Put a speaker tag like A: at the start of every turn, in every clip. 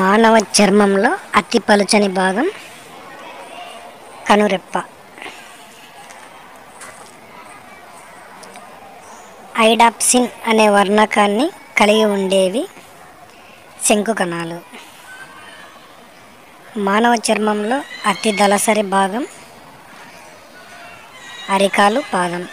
A: మానవ చర్మంలో అతి పలుచని భాగం కనురెప్ప ఐడాప్సిన్ అనే వర్ణకాన్ని కలిగి ఉండేవి శంకు కణాలు మానవ చర్మంలో అతి దళసరి భాగం అరికాలు పాదం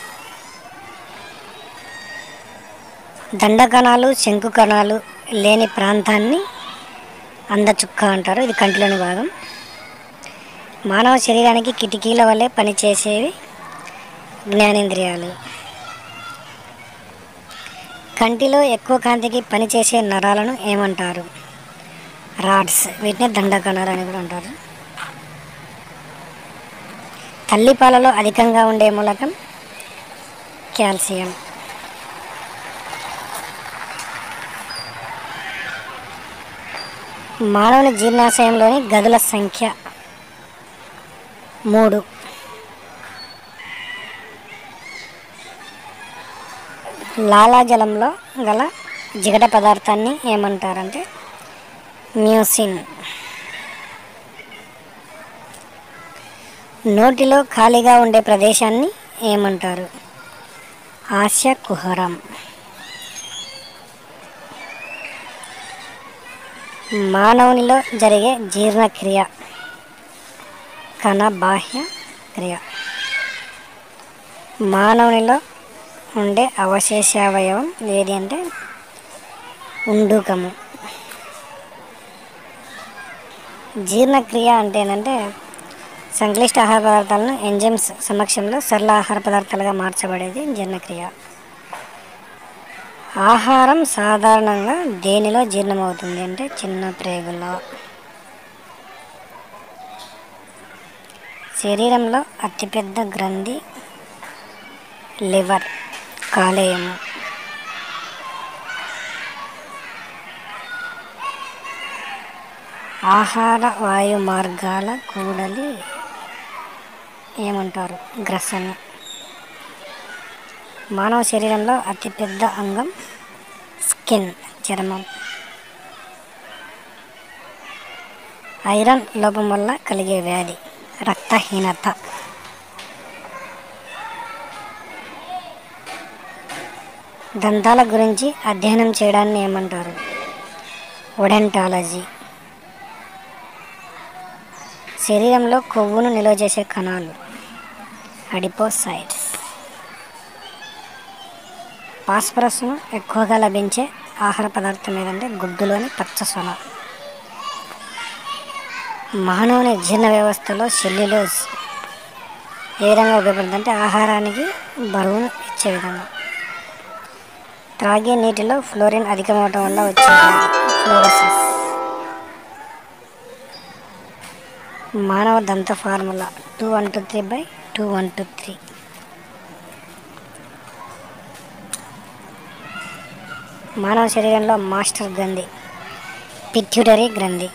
A: దండ కణాలు శంకు కణాలు లేని ప్రాంతాన్ని అందచుక్క అంటారు ఇది కంటిలోని భాగం మానవ శరీరానికి కిటికీల వలె పనిచేసేవి జ్ఞానేంద్రియాలు కంటిలో ఎక్కువ కాంతికి పనిచేసే నరాలను ఏమంటారు రాడ్స్ వీటిని దండకణాలు అని కూడా అంటారు తల్లిపాలలో అధికంగా ఉండే మూలకం కాల్షియం మానవుని జీర్ణాశయంలోని గదుల సంఖ్య మూడు లాలాజలంలో గల జిగట పదార్థాన్ని ఏమంటారంటే మ్యూసిన్ నోటిలో ఖాళీగా ఉండే ప్రదేశాన్ని ఏమంటారు ఆశ కుహరం మానవునిలో జరిగే జీర్ణక్రియ కణ బాహ్య క్రియ మానవునిలో ఉండే అవశేషావయవం ఏది అంటే ఉండుకము జీర్ణక్రియ అంటే ఏంటంటే సంక్లిష్ట ఆహార పదార్థాలను ఎంజైమ్స్ సమక్షంలో సరళ ఆహార పదార్థాలుగా మార్చబడేది జీర్ణక్రియ ఆహారం సాధారణంగా దేనిలో జీర్ణమవుతుంది అంటే చిన్న ప్రేగులో శరీరంలో అతిపెద్ద గ్రంథి లివర్ కాలేయము ఆహార వాయు మార్గాల కూడలి ఏమంటారు గ్రసన మానవ శరీరంలో అతిపెద్ద అంగం స్కిన్ చర్మం ఐరన్ లోపం వల్ల కలిగే వ్యాధి రక్తహీనత దంతాల గురించి అధ్యయనం చేయడాన్ని ఏమంటారు ఒడెంటాలజీ శరీరంలో కొవ్వును నిల్వ చేసే కణాలు అడిపోసైట్స్ ఫాస్ఫరస్ను ఎక్కువగా లభించే ఆహార పదార్థం ఏదంటే గుడ్డులోని పచ్చ సొన మానవుని జీర్ణ వ్యవస్థలో సెల్యులోజ్ ఏ విధంగా ఉపయోగపడుతుందంటే ఆహారానికి బరువును ఇచ్చే విధంగా త్రాగే నీటిలో ఫ్లోరిన్ అధికమవటం వల్ల వచ్చే ఫ్లోరోసిస్ మానవ దంత formula two one two three by two one two three మానవ శరీరంలో మాస్టర్ గ్రంథి పిట్యూటరీ గ్రంథి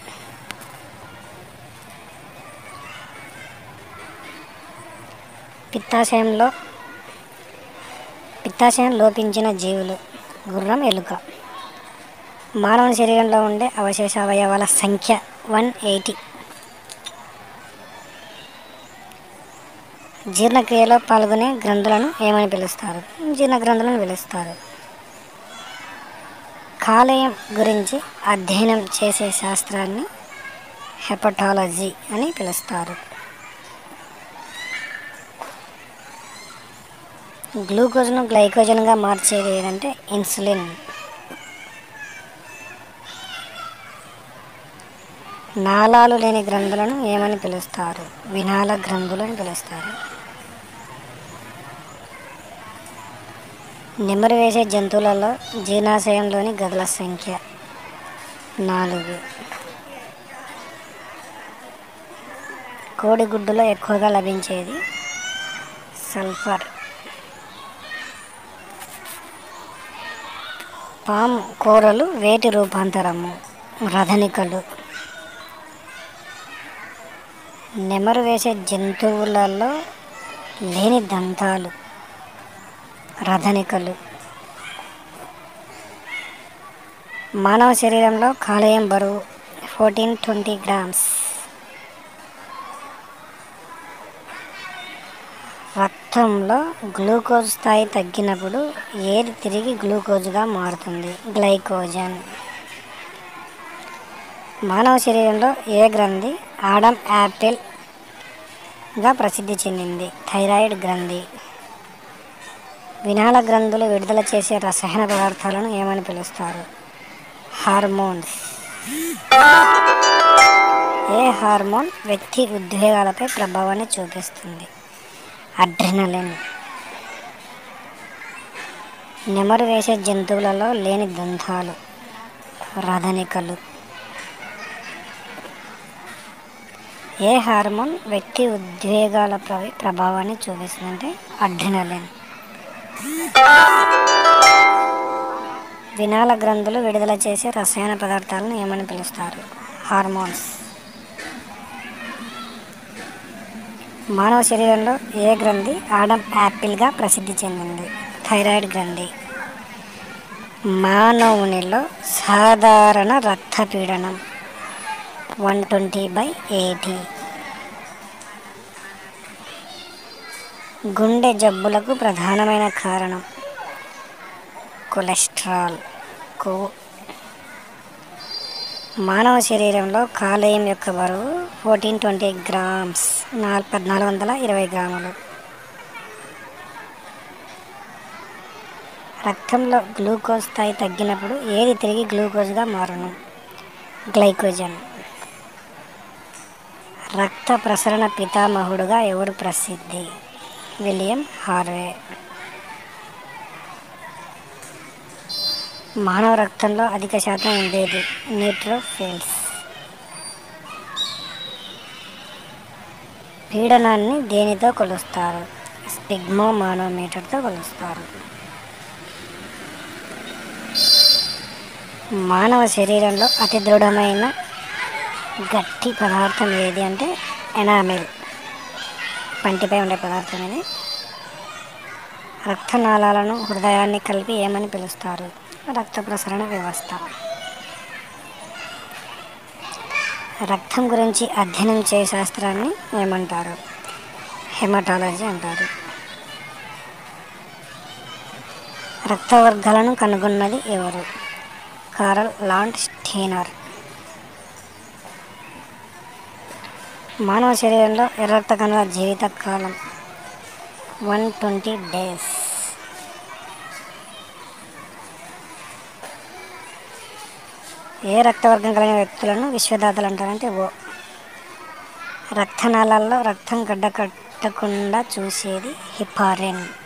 A: పిత్తాశయంలో పిత్తాశయం లోపించిన జీవులు గుర్రం ఎలుక మానవ శరీరంలో ఉండే అవశేష అవయవాల సంఖ్య వన్ ఎయిటీ జీర్ణక్రియలో పాల్గొనే గ్రంథులను ఏమని పిలుస్తారు జీర్ణ గ్రంథులను పిలుస్తారు కాలేయం గురించి అధ్యయనం చేసే శాస్త్రాన్ని హెపటాలజీ అని పిలుస్తారు గ్లూకోజ్ను గ్లైకోజన్గా మార్చేది ఏదంటే ఇన్సులిన్ నాళాలు లేని గ్రంథులను ఏమని పిలుస్తారు వినాల గ్రంథులు అని పిలుస్తారు నెమరు వేసే జంతువులలో జీర్ణాశయంలోని గదుల సంఖ్య నాలుగు కోడిగుడ్డులో ఎక్కువగా లభించేది సల్ఫర్ పాము కూరలు వేటి రూపాంతరము రథనికలు నెమరు వేసే జంతువులలో లేని దంతాలు రథనికలు మానవ శరీరంలో కాలేయం బరువు ఫోర్టీన్ ట్వంటీ గ్రామ్స్ రక్తంలో గ్లూకోజ్ స్థాయి తగ్గినప్పుడు ఏది తిరిగి గ్లూకోజ్గా మారుతుంది గ్లైకోజన్ మానవ శరీరంలో ఏ గ్రంథి ఆడమ్ యాపిల్గా ప్రసిద్ధి చెందింది థైరాయిడ్ గ్రంథి వినాళ గ్రంథులు విడుదల చేసే రసాయన పదార్థాలను ఏమని పిలుస్తారు హార్మోన్స్ ఏ హార్మోన్ వ్యక్తి ఉద్వేగాలపై ప్రభావాన్ని చూపిస్తుంది అడ్రినలిన్ నెమరు వేసే జంతువులలో లేని దంతాలు రథనికలు ఏ హార్మోన్ వ్యక్తి ఉద్వేగాలపై ప్రభావాన్ని చూపిస్తుందంటే అడ్రినలిన్ వినాల గ్రంథులు విడుదల చేసే రసాయన పదార్థాలను ఏమని పిలుస్తారు హార్మోన్స్ మానవ శరీరంలో ఏ గ్రంథి ఆడమ్ యాపిల్గా ప్రసిద్ధి చెందింది థైరాయిడ్ గ్రంథి మానవునిలో సాధారణ రక్తపీడనం వన్ ట్వంటీ బై ఎయిటీ గుండె జబ్బులకు ప్రధానమైన కారణం కొలెస్ట్రాల్ కొవ్వు మానవ శరీరంలో కాలేయం యొక్క బరువు ఫోర్టీన్ ట్వంటీ గ్రామ్స్ నాలుగు పద్నాలుగు వందల ఇరవై గ్రాములు రక్తంలో గ్లూకోజ్ స్థాయి తగ్గినప్పుడు ఏది తిరిగి గ్లూకోజ్గా మారును గ్లైకోజన్ రక్త ప్రసరణ పితామహుడుగా ఎవరు ప్రసిద్ధి విలియం హార్వే మానవ రక్తంలో అధిక శాతం ఉండేది న్యూట్రోఫిల్స్ పీడనాన్ని దేనితో కొలుస్తారు స్పిగ్మో మానోమీటర్తో కొలుస్తారు మానవ శరీరంలో అతి దృఢమైన గట్టి పదార్థం ఏది అంటే ఎనామిల్ పంటిపై ఉండే పదార్థం ఇది రక్తనాళాలను హృదయాన్ని కలిపి ఏమని పిలుస్తారు రక్త ప్రసరణ వ్యవస్థ రక్తం గురించి అధ్యయనం చేసే శాస్త్రాన్ని ఏమంటారు హెమటాలజీ అంటారు రక్త వర్గాలను కనుగొన్నది ఎవరు కారల్ లాండ్ స్టీనర్ మానవ శరీరంలో ఎర్ర రక్త కణాల జీవిత కాలం వన్ ట్వంటీ డేస్ ఏ రక్తవర్గం కలిగిన వ్యక్తులను విశ్వదాతలు అంటారంటే ఓ రక్తనాళాల్లో రక్తం గడ్డ కట్టకుండా చూసేది హిపారిన్